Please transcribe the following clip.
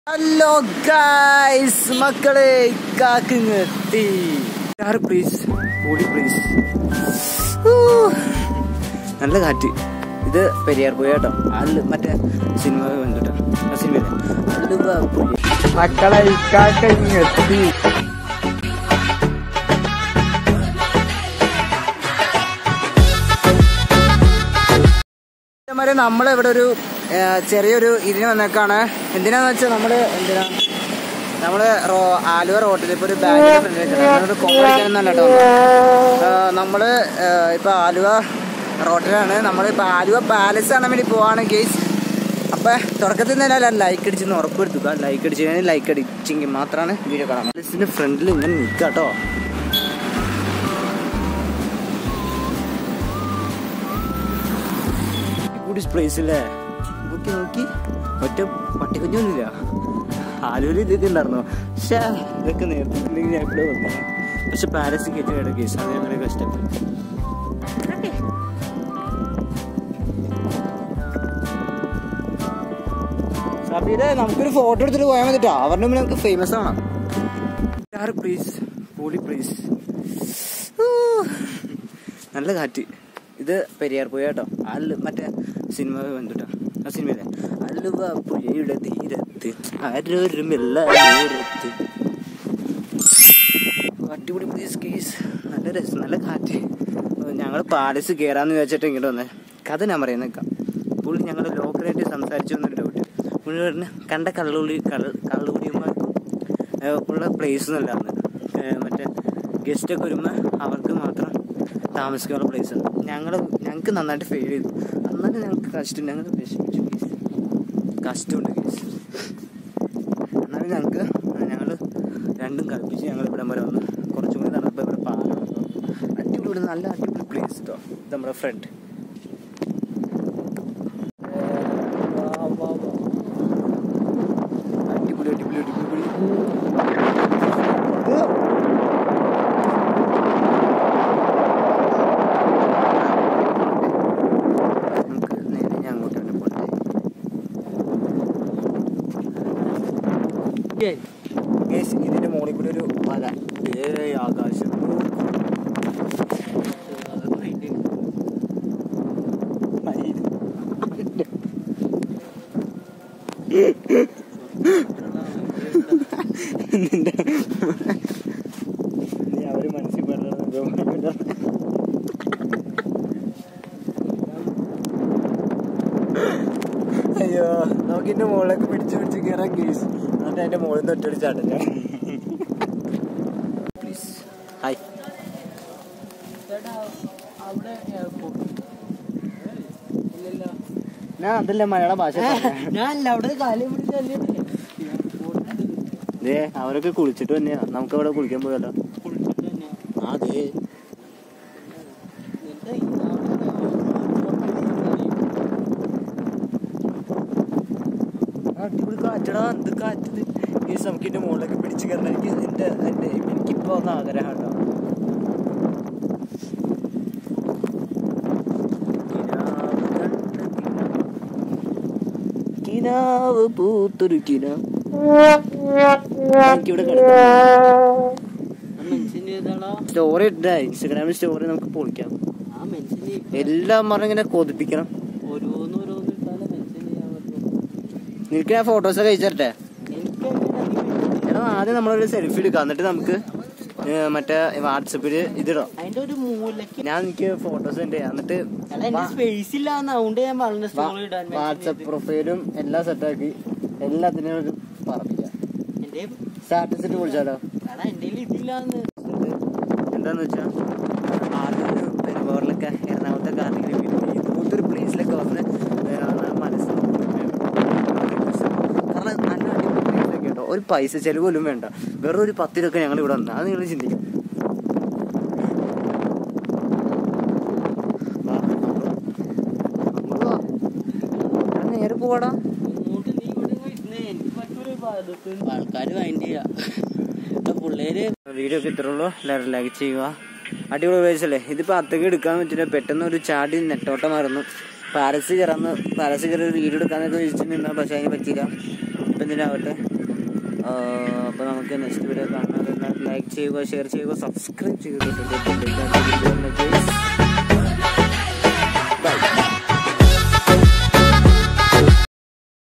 Hello guys മക്കളെ കാക്കിങ് എത്തി please കൂടി പ്ലീസ് നല്ല കാറ്റ് ഇത് പെരിയാർ പോയ കേട്ടോ അല്ല മറ്റേ സിനിമ വന്നിട്ടോ ആ സിനിമ മക്കളെ ഇക്കാക്കിങ് എത്തി മാരെ നമ്മളിവിടെ ഒരു ആ, ചെറിയൊരു ഇതിന് വന്നേക്കാണ് എന്തിനാന്ന് വെച്ചാൽ നമ്മള് എന്തിനാ നമ്മള് റോ ആലുവ റോട്ടിൽ ഇപ്പൊ ഒരു ബാങ്കിന്റെ കോമ്പടിക്കാനൊന്നല്ല കേട്ടോ ആ, നമ്മള് ആ, ഇപ്പൊ ആലുവ റോട്ടിലാണ് നമ്മളിപ്പോ ആലുവ പാലസ് കാണാൻ വേണ്ടി പോവാണ് ഗെയ്സ് അപ്പൊ തുടക്കത്തിൽ തന്നെ എല്ലാവരും ലൈക്ക് അടിച്ചെന്ന് ഉറപ്പെടുത്തുക ലൈക്ക് അടിച്ചു കഴിഞ്ഞാൽ ലൈക്ക് അടിച്ചെങ്കിൽ മാത്രമാണ് വീഡിയോ കാണാൻ പാലസിന്റെ ഫ്രണ്ടിൽ ഇങ്ങനെ നിൽക്കുക കേട്ടോ കൂടി പ്ലേസ് അല്ലേ നോക്കി നോക്കി ഒറ്റ പട്ടിക്കുഞ്ഞൊന്നുമില്ല ആലുവയിൽ ഇതൊക്കെ ഉണ്ടായിരുന്നു പക്ഷേ ഇതൊക്കെ നേരത്തെ ഉണ്ടെങ്കിൽ ഞാൻ ഇവിടെ വന്നു പക്ഷെ പാലസ് കയറ്റി കിടക്കുക കേസ് അത് ഞങ്ങളെ കഷ്ടപ്പെട്ടു സബീരെ നമുക്കൊരു ഫോട്ടോ എടുത്തിട്ട് പോയാൽ മതിട്ടോ അവരുടെ മുന്നിൽ നമുക്ക് ഫേമസ് ആണ് പ്ലീസ് കൂടി പ്ലീസ് നല്ല കാറ്റ് ഇത് പെരിയാർ പുഴ കേട്ടോ അല്ല മറ്റേ സിനിമ വന്നിട്ടോ ആ സിനിമയിലെ അല്ലുവ പുഴയുടെ തീരത്ത് ആരോരുമില്ല നേരത്ത് അടിപൊളി പ്ലീസ് കേസ് നല്ല രസം നല്ല കാറ്റ് ഞങ്ങൾ പാലസ് കയറാന്ന് വിചാരിച്ചിട്ട് ഇങ്ങോട്ട് വന്നേ കഥ ഞാൻ പറയാൻ നിൽക്കാം പുള്ളി ഞങ്ങൾ ലോക്കലായിട്ട് സംസാരിച്ചു എന്നൊരു ഡൗട്ട് പുള്ളി പറഞ്ഞ കണ്ട കള്ളുള്ളി കള്ള കള്ളുകുടിയന്മാർക്കും ഏഹ് ഉള്ള പ്ലേസ് എന്നല്ല അന്ന് ഏഹ് മറ്റേ ഗസ്റ്റൊക്കെ വരുമ്പോൾ അവർക്ക് മാത്രം താമസിക്കാനുള്ള പ്ലേസ് ആണ് ഞങ്ങൾ ഞങ്ങൾക്ക് നന്നായിട്ട് ഫെയിൽ ചെയ്തു അന്നൊക്കെ ഞങ്ങൾക്ക് കഷ്ടം ഞങ്ങൾ വിഷമിച്ചു കേസ് കഷ്ടമുണ്ട് കേസ് എന്നാലും ഞങ്ങൾക്ക് ഞങ്ങൾ രണ്ടും കളിപ്പിച്ച് ഞങ്ങൾ ഇവിടെ വരെ വന്നു കുറച്ചും കൂടി നടന്നപ്പോൾ ഇവിടെ പാലം വന്നു അടിപൊളി നല്ല അടിപൊളി പ്ലേസ് കേട്ടോ ഇത് നമ്മുടെ ഫ്രണ്ട് അടിപൊളി അടിപൊളി അടിപൊളി ഇത് നമുക്ക് നേരെ ഞാൻ അങ്ങോട്ട് തന്നെ പോട്ടെ ഗേസ് ഇതിന്റെ മുകളിൽ കൂടി ഒരു മല ഏ ആകാശം നിന്റെ നീ അവര് മനസ്സിൽ പറഞ്ഞത് അയ്യോ നമുക്ക് ഇതിന്റെ മുകളിലേക്ക് പിടിച്ച് പിടിച്ച് കയറാൻ കേസ് എന്നിട്ട് അതിന്റെ മുകളിൽ നിന്ന് ഒറ്റടിച്ചാട്ടില്ല പ്ലീസ് ഹായ് ഞാൻ അതല്ല മലയാള ഭാഷ ഞാനല്ല അവിടെ കാലം പിടിച്ചല്ലേ ദേ അവരൊക്കെ കുളിച്ചിട്ട് തന്നെയാ നമുക്ക് അവിടെ കുളിക്കാൻ പോയല്ലോ അതെ അടിപൊളി കാറ്റടാ എന്ത് കാറ്റത് ഈ നമുക്ക് ഇതിന്റെ മുകളിലേക്ക് പിടിച്ച് കയറണം എനിക്ക് എന്റെ എന്റെ എനിക്കിപ്പോ ഒന്ന് ആഗ്രഹമാണ് കിനാവ് പൂത്തൊരു കിനാവ് എനിക്കിവിടെ മനുഷ്യന്റെ ഏതാണോ സ്റ്റോറി ഇട്ടാ ഇൻസ്റ്റാഗ്രാമിൽ സ്റ്റോറി നമുക്ക് പൊളിക്കാം ആ മനുഷ്യന്റെ എല്ലാം പറഞ്ഞ് ഇങ്ങനെ കൊതിപ്പിക്കണം ഓരോന്ന് ഓരോന്ന് ഇട്ടാലേ മനുഷ്യന് ചെയ്യാൻ പറ്റുള്ളൂ നിനക്ക് ഞാൻ ഫോട്ടോസൊക്കെ അയച്ചു തരട്ടെ എനിക്ക് എടാ ആദ്യം നമ്മളൊരു സെൽഫി എടുക്കാം എന്നിട്ട് നമുക്ക് ഏ, മറ്റേ വാട്സപ്പിൽ ഇതിടാം അതിന്റെ ഒരു മൂലക്ക് ഞാൻ എനിക്ക് ഫോട്ടോസ് ഉണ്ട് എന്നിട്ട് എടാ എന്റെ സ്പേസ് ഇല്ല അതുകൊണ്ട് ഞാൻ പറഞ്ഞ സ്റ്റോറി ഇടാൻ വാട്സപ്പ് പ്രൊഫൈലും എല്ലാം സെറ്റാക്കി എല്ലാത്തിനും ഒരു പറപ്പിക്കാം എന്റെ സ്റ്റാറ്റസ് ഇട്ട് വിളിച്ചാലോ എടാ എന്റെ ഇതില്ലാന്ന് എന്താന്ന് വെച്ചാൽ ആദ്യം ഒരു പെരുമ്പോറിലൊക്കെ എറണാകുളത്തെ കാർണിക്കൽ ഇതുപോലത്തെ ഒരു പ്ലേസിലൊക്കെ വന്ന് ഏഹ് മനസ്സ് കാരണം നല്ല അടിപൊളി പ്ലേസൊക്കെ കേട്ടോ ഒരു പൈസ ചെലവ് പോലും വേണ്ട വെറും ഒരു പത്ത് രൂപ ഞങ്ങൾ ഇവിടെ വന്നത് അത് നിങ്ങൾ ചിന്തിക്കും വാ, അങ്ങോട്ട് വാ. എടാ, നേരെ പോവാടാ ഇങ്ങോട്ട് നീ ഇവിടെ ഇരുന്നേ എനിക്ക് പറ്റൂല ഭാഗത്ത് ആൾക്കാര് മൈൻഡ് ചെയ്യാ എടാ പിള്ളേര് വീഡിയോ ഒക്കെ ഇത്രയുള്ളൂ എല്ലാവരും ലൈക്ക് ചെയ്യുക അടിപൊളി പ്ലേസ് അല്ലേ ഇതിപ്പോൾ അത്തേക്ക് എടുക്കാൻ പറ്റില്ല പെട്ടെന്ന് ഒരു ചാടി നെട്ടോട്ടമായിരുന്നു പാലസ് കയറാന്ന് പാലസ് കയറി ഒരു വീഡിയോ എടുക്കാന്നൊക്കെ വിളിച്ചിട്ട് നിന്നാൽ പക്ഷേ അതിന് പറ്റിയില്ല ഇപ്പം എന്തിനാവട്ടെ അപ്പോൾ നമുക്ക് നെക്സ്റ്റ് വീഡിയോ കാണാൻ ലൈക്ക് ചെയ്യുക ഷെയർ ചെയ്യുക സബ്സ്ക്രൈബ് ചെയ്യുക